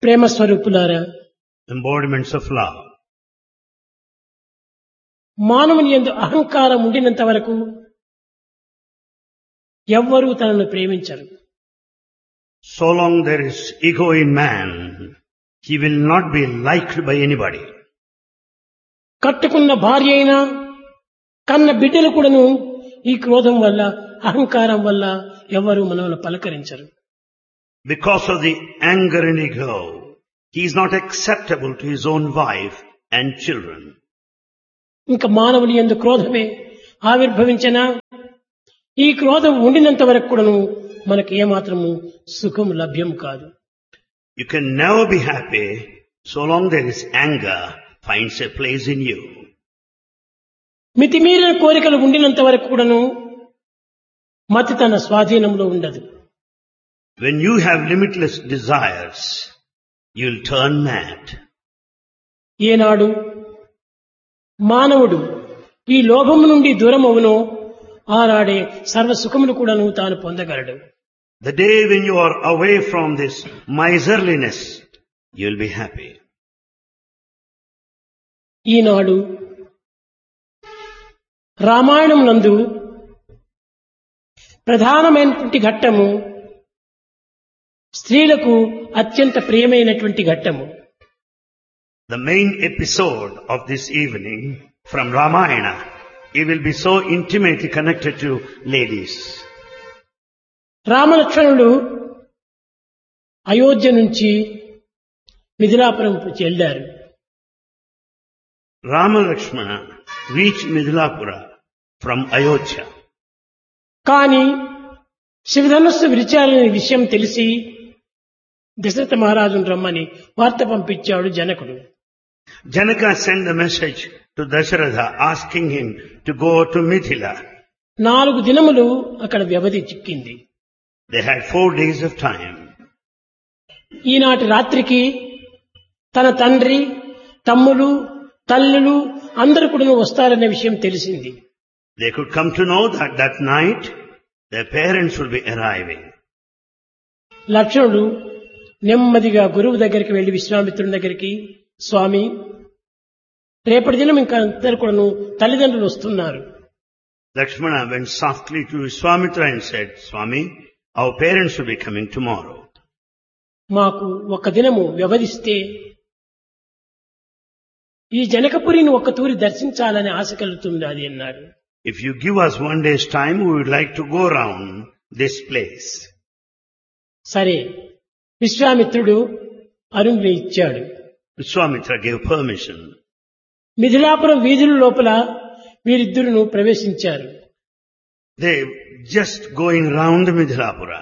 ప్రేమ స్వరూపులారా embodiments of love. మానవుని ఎందు అహంకారం ఉండినంత వరకు ఎవ్వరూ తనను ప్రేమించరు So long there is ego in man, he will not be liked by anybody. కట్టుకున్న భార్య అయినా కన్న బిడ్డలు కూడాను ఈ క్రోధం వల్ల అహంకారం వల్ల ఎవరు మనల్ని పలకరించరు Because of the anger and ego, he is not acceptable to his own wife and children. ఇంకా మానవుని ఎందు క్రోధమే ఆవిర్భవించనా ఈ క్రోధం ఉండినంత వరకు కూడాను మనకి ఏమాత్రము సుఖం లభ్యం కాదు You can never be happy so long there is anger finds a place in you. మితిమీరిన కోరికలు ఉండినంత వరకు కూడాను మతి తన స్వాధీనంలో ఉండదు When you have limitless desires, you'll turn mad. ఏనాడు మానవుడు ఈ లోభము నుండి దూరం అవునో ఆనాడే సర్వ సుఖములు కూడాను తాను పొందగలడు The day when you are away from this miserliness, you'll be happy. ఈనాడు రామాయణం నందు ప్రధానమైనటువంటి ఘట్టము స్త్రీలకు అత్యంత ప్రియమైనటువంటి ఘట్టము The main episode of this evening from Ramayana, it will be so intimately connected to ladies. రామలక్ష్మణుడు Ayodhya నుంచి Mithilapuram చెల్లారు Rama Lakshmana reached Midhilapura from Ayodhya. కానీ శివధనుస్సు విరిచారనే విషయం తెలిసి దశరథ మహారాజును రమ్మని వార్త పంపించాడు జనకుడు Janaka sent the message to Dasharatha asking him to go to Mithila. నాలుగు దినములు అక్కడ వ్యవధి చిక్కింది They had four days of time. ఈనాటి రాత్రికి తన తండ్రి తమ్ములు తల్లులు అందరూ కూడా వస్తారనే విషయం తెలిసింది They could come to know that that night their parents will be arriving. లక్ష్మణుడు నెమ్మదిగా గురువు దగ్గరికి వెళ్లి విశ్వామిత్రుని దగ్గరికి స్వామి రేపటి దినం ఇంకా అందరు కూడాను తల్లిదండ్రులు వస్తున్నారు Lakshmana went softly to Swamitra and said, Swami, our parents will be coming tomorrow. మాకు ఒక దినము వ్యవధిస్తే ఈ జనకపురిని ఒక్క తూరి దర్శించాలని ఆశ కలుగుతుంది అది అన్నాడు If you give us one day's time, we would like to go around this place. సరే విశ్వామిత్రుడు అరుణ్ణి ఇచ్చాడు Swamitra gave permission. మిథిలాపురం వీధుల లోపల వీరిద్దరును ప్రవేశించారు They just going round Midhilapura.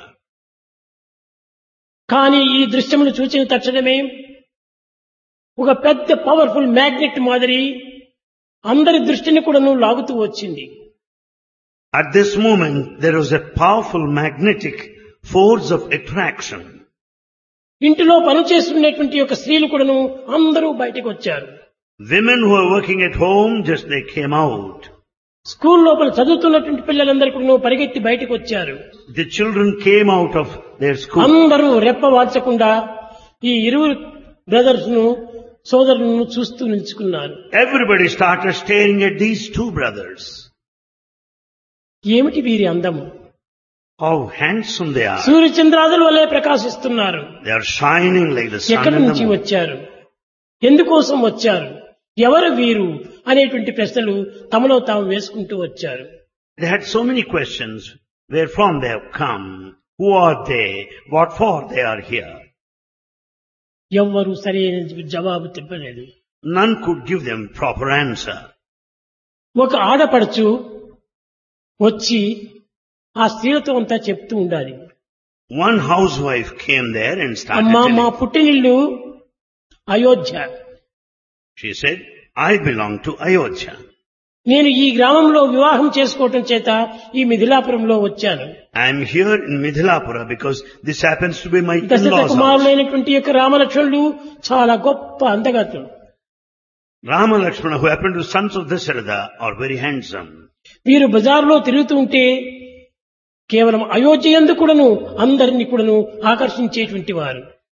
కానీ ఈ దృశ్యమును చూచిన తక్షణమే ఒక పెద్ద పవర్ఫుల్ మ్యాగ్నెట్ మాదిరి అందరి దృష్టిని కూడాను లాగుతూ వచ్చింది At this moment, there was a powerful magnetic force of attraction. ఇంటిలో పనిచేస్తున్నటువంటి యొక్క స్త్రీలు కూడాను అందరూ బయటకు వచ్చారు Women who were working at home, just they came out. School లోపల చదువుతున్నటువంటి పిల్లలందరూ కూడా పరిగెత్తి బయటకు వచ్చారు The children came out of their school. అందరూ రెప్ప వాల్చకుండా ఈ ఇరువురు బ్రదర్స్ ను సోదరులను చూస్తూ నిలుచుకున్నారు Everybody started staring at these two brothers. ఏమిటి వీరి అందము How handsome they are. సూర్యచంద్రాదుల వలె ప్రకాశిస్తున్నారు They are shining like the sun ఎక్కడి and the నుంచి moon. వచ్చారు ఎందుకోసం వచ్చారు ఎవరు వీరు అనేటువంటి ప్రశ్నలు తమలో తాము వేసుకుంటూ వచ్చారు They had so many questions. Where from they have come? Who are they? What for they are here? ఎవ్వరూ సరైన జవాబు చెప్పలేదు None could give them proper answer. ఒక ఆడపడుచు వచ్చి ఆ స్త్రీలతో అంతా చెప్తూ ఉండాలి One housewife came there and started అమ్మా మా telling. పుట్టినిల్లు Ayodhya She said, I belong to Ayodhya. నేను ఈ గ్రామంలో వివాహం చేసుకోవటం చేత ఈ మిథిలాపురంలో వచ్చాను I am here in Midhilapura because this happens to be my Dasharatha in-laws house. కుమారులైనటువంటి యొక్క రామలక్ష్మణులు చాలా గొప్ప అందగతులు Rama Lakshmana, who happened to sons of Dasharatha, are very handsome. వీరు బజార్లో తిరుగుతూ ఉంటే కేవలం అయోధ్య ఎందు కూడాను అందరినీ కూడాను ఆకర్షించేటువంటి వారు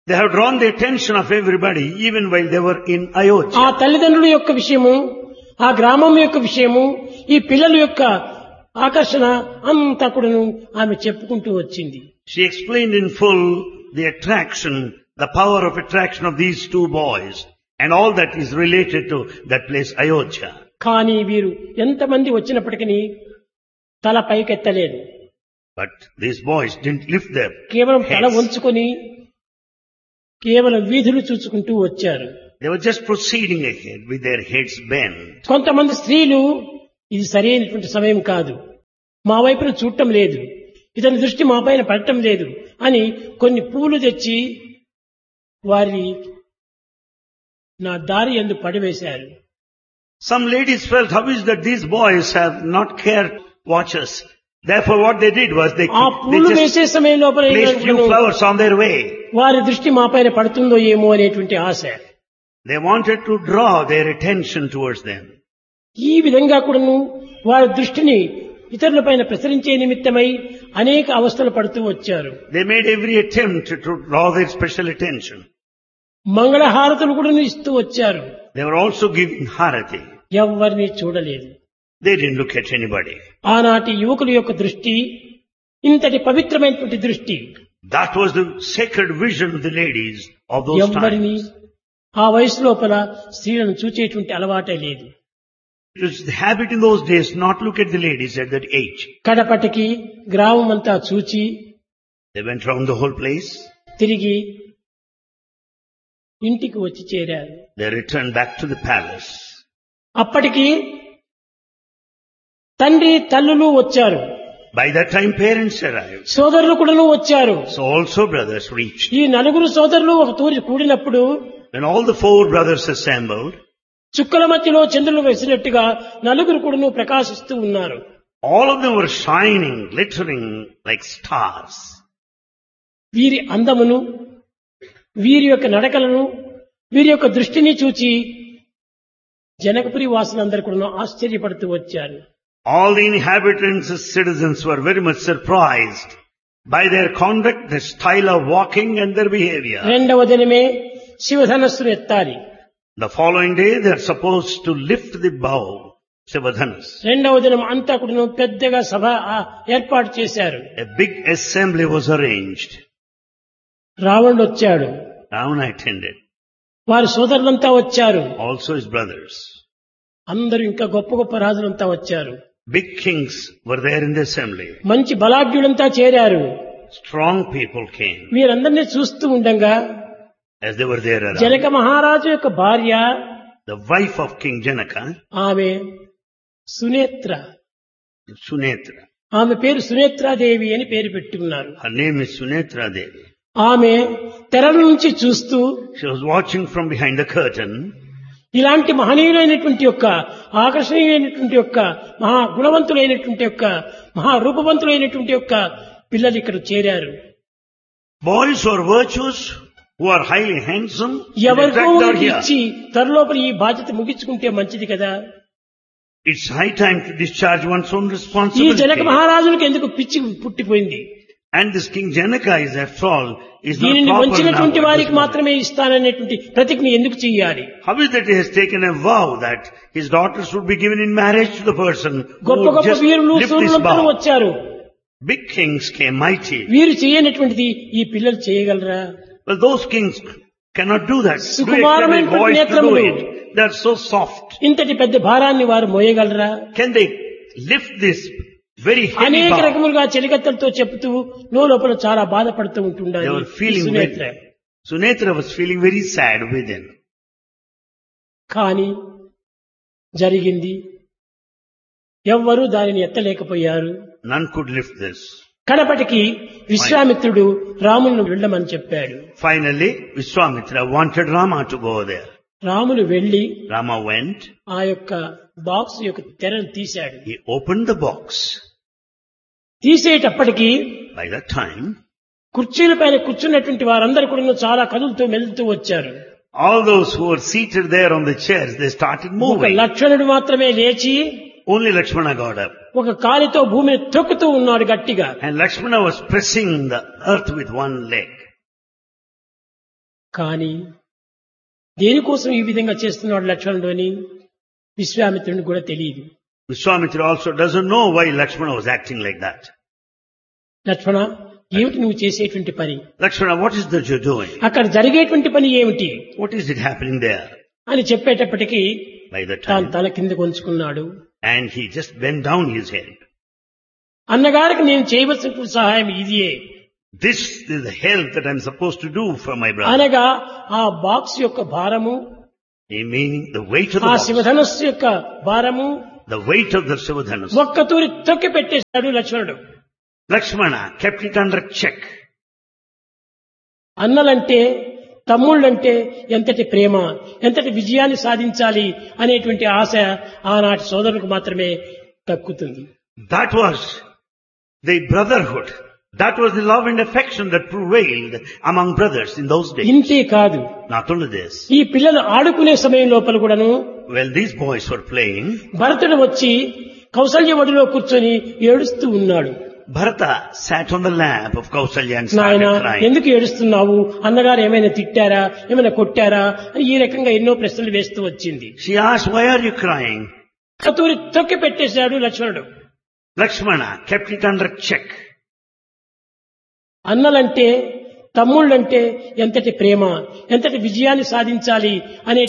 They have drawn the attention of everybody even while they were in Ayodhya. ఆ తల్లిదండ్రుల యొక్క విషయము ఆ గ్రామం యొక్క విషయము ఈ పిల్లల యొక్క ఆకర్షణ అంతా కూడాను ఆమె చెప్పుకుంటూ వచ్చింది She explained in full the attraction, the power of attraction of these two boys and all that is related to that place Ayodhya. కానీ వీరు ఎంతమంది వచ్చినప్పటికీ తల పైకెత్తలేదు But these boys didn't lift their కేవలం తల heads. వంచుకొని కేవలం వీధులు చూసుకుంటూ వచ్చారు They were just proceeding ahead with their heads bent. కొంతమంది స్త్రీలు ఇది సరైనటువంటి సమయం కాదు మా వైపున చూడటం లేదు ఇతని దృష్టి మా పైన పడటం లేదు అని కొన్ని పూలు తెచ్చి వారి నా దారి ఎందు పడివేశారు Some ladies felt, how is that these boys have not care watchers? Therefore what they did was they, ఆ they పూలు just వేసే సమయం లోపల placed few ఏమనుకున్నాను, flowers on their way. వారి దృష్టి మా పైన పడుతుందో ఏమో అనేటువంటి ఆశ They wanted to draw their attention towards them. ఈ విధంగా కూడాను వారి దృష్టిని ఇతరుల పైన ప్రసరించే నిమిత్తమై అనేక అవస్థలు పడుతూ వచ్చారు They made every attempt to draw their special attention. మంగళహారతులు కూడా ఇస్తూ వచ్చారు They were also giving harati. ఎవరిని చూడలేదు They didn't look at anybody. ఆనాటి యువకుల యొక్క దృష్టి ఇంతటి పవిత్రమైనటువంటి దృష్టి That was the sacred vision of the ladies of those ఎవరిని times. ఆ వయసు లోపల స్త్రీలను చూచేటువంటి అలవాటే లేదు It was the habit in those days not look at the ladies at that age. కడపటికి గ్రామం అంతా చూచి They went round the whole place. తిరిగి ఇంటికి వచ్చి చేరారు They returned back to the palace. అప్పటికి తండ్రి తల్లులు వచ్చారు By that time parents arrived. సోదరులు కూడాను వచ్చారు So also brothers reached. ఈ నలుగురు సోదరులు ఒక తూరి కూడినప్పుడు When all the four brothers assembled, చుక్కల మధ్యలో చంద్రులు వేసినట్టుగా నలుగురు కూడాను ప్రకాశిస్తూ ఉన్నారు all of them were shining, glittering like stars. వీరి అందమును వీరి యొక్క నడకలను వీరి యొక్క దృష్టిని చూచి జనకపురి వాసులందరూ కూడా ఆశ్చర్యపడుతూ వచ్చారు All the inhabitants and citizens were very much surprised by their conduct, their style of walking and their behavior. రెండవ దినమే శివధనస్సును ఎత్తాలి The following day they are supposed to lift the bow, Sivadhanas. రెండవ దినం అంతా కూడా పెద్దగా సభ ఆ, ఏర్పాటు చేశారు A big assembly was arranged. రావణుడు వచ్చాడు Ravana attended. వారి సోదరులంతా వచ్చారు Also his brothers. అందరూ ఇంకా గొప్ప గొప్ప రాజులంతా వచ్చారు Big kings were there in the assembly. మంచి బలాఢ్యులంతా చేరారు Strong people came వీరందరినీ చూస్తూ ఉండగా as they were there around. Janaka మహారాజు యొక్క భార్య The wife of King Janaka, ఆమె సునేత్ర Sunetra. ఆమె పేరు సునేత్రాదేవి అని పేరు పెట్టుకున్నారు Her name is Sunetra Devi. ఆమె తెరల నుంచి చూస్తూ She was watching from behind the curtain. ఇలాంటి మహనీయులైనటువంటి యొక్క ఆకర్షణీయమైనటువంటి యొక్క మహా గుణవంతులైనటువంటి యొక్క మహా రూపవంతులైనటువంటి యొక్క పిల్లలు ఇక్కడ చేరారు Boys who are virtuous, who are highly handsome, in ఎవరికో fact, are ఒకరికి here. ఇచ్చి త్వరలోపల ఈ బాధ్యత ముగించుకుంటే మంచిది కదా It's high time to discharge one's own ఈ responsibility. జనక మహారాజులకు ఎందుకు పిచ్చి పుట్టిపోయింది And this King Janaka is, after all, is not దీనిని proper వంచినటువంటి now at వారికి this moment. మాత్రమే ఇస్తాననేటువంటి ప్రతిజ్ఞ ఎందుకు చెయ్యాలి How is that he has taken a vow that his daughters would be given in marriage to the person who గొప్ప would గొప్ప just వీరులు lift this సూర్యులంతా bow? వచ్చారు Big kings came mighty. వీరు చేయనటువంటిది ఈ పిల్లలు చేయగలరా Well, those kings cannot do that. Do you expect సుకుమారమైన the boys to do నేత్రములు. it? They are so soft. ఇంతటి పెద్ద భారాన్ని వారు మోయగలరా Can they lift this very heavy అనేక bow? రకములుగా చెలికత్తలతో చెప్తూ లోపల చాలా బాధపడుతూ ఉంటుండాలి They were ఈ feeling Sunetra very, Sunetra was feeling very sad within. కానీ జరిగింది ఎవ్వరూ దానిని ఎత్తలేకపోయారు None could lift this. కడపటికి విశ్వామిత్రుడు రాములను వెళ్ళమని చెప్పాడు Finally, Vishwamitra wanted Rama to go there. Ramulu వెళ్లి Rama went. ఆ యొక్క బాక్స్ యొక్క తెరను తీశాడు He opened the box. తీసేటప్పటికి By that time, కుర్చీల పైన కూర్చున్నటువంటి వారందరూ కూడా చాలా కదులుతూ మెలుతూ వచ్చారు all those who were seated there on the chairs, they started ఒక moving. లక్షణుడు మాత్రమే లేచి Only Lakshmana got up. ఒక కాలితో భూమిని తొక్కుతూ ఉన్నాడు గట్టిగా And Lakshmana was pressing the earth with one leg. కానీ దేనికోసం ఈ విధంగా చేస్తున్నాడు లక్ష్మణుడు అని విశ్వామిత్రుడికి కూడా తెలియదు Vishwamitra also doesn't know why Lakshmana was acting like that. లక్ష్మణ ఏమిటి నువ్వు చేసేటువంటి పని Lakshmana, what is that you're doing? అక్కడ జరిగేటువంటి పని ఏమిటి What is it happening there? అని చెప్పేటప్పటికీ By the తాను time. తల కింద కొంచుకున్నాడు And he just bent down his head. అన్నగారికి నేను చేయవలసిన సహాయం ఇదియే This is the help that I'm supposed to do for my brother. అనగా ఆ బాక్స్ యొక్క భారము Meaning the weight of the ఆ box, శివధనస్సు యొక్క భారము the weight of the Sivadhanas. ఒక్క తూరి తొక్కి పెట్టేశాడు లక్ష్మణుడు Lakshmana kept it under check. అన్నలంటే తమ్ముళ్ళంటే ఎంతటి ప్రేమ ఎంతటి విజయాన్ని సాధించాలి అనేటువంటి ఆశ ఆనాటి సోదరులకు మాత్రమే దక్కుతుంది That was the brotherhood. That was the love and affection that prevailed among brothers in those days. ఇంతే కాదు Not only this, ఈ పిల్లలు ఆడుకునే సమయం లోపల కూడాను while these boys were playing, భరతుడు వచ్చి కౌసల్య ఒడిలో కూర్చొని ఏడుస్తూ ఉన్నాడు Bharata sat on the lap of Kausalya and నాయన started crying. ఎందుకు ఏడుస్తున్నావు అన్నగారు ఏమైనా తిట్టారా ఏమైనా కొట్టారా అని ఈ రకంగా ఎన్నో ప్రశ్నలు వేస్తూ వచ్చింది She asked, why are you crying? కతూరి తొక్కి పెట్టేశాడు లక్ష్మణుడు Lakshmana kept it under check. అన్నలంటే తమ్ముళ్ళంటే ఎంతటి ప్రేమ ఎంతటి విజయాన్ని సాధించాలి అనే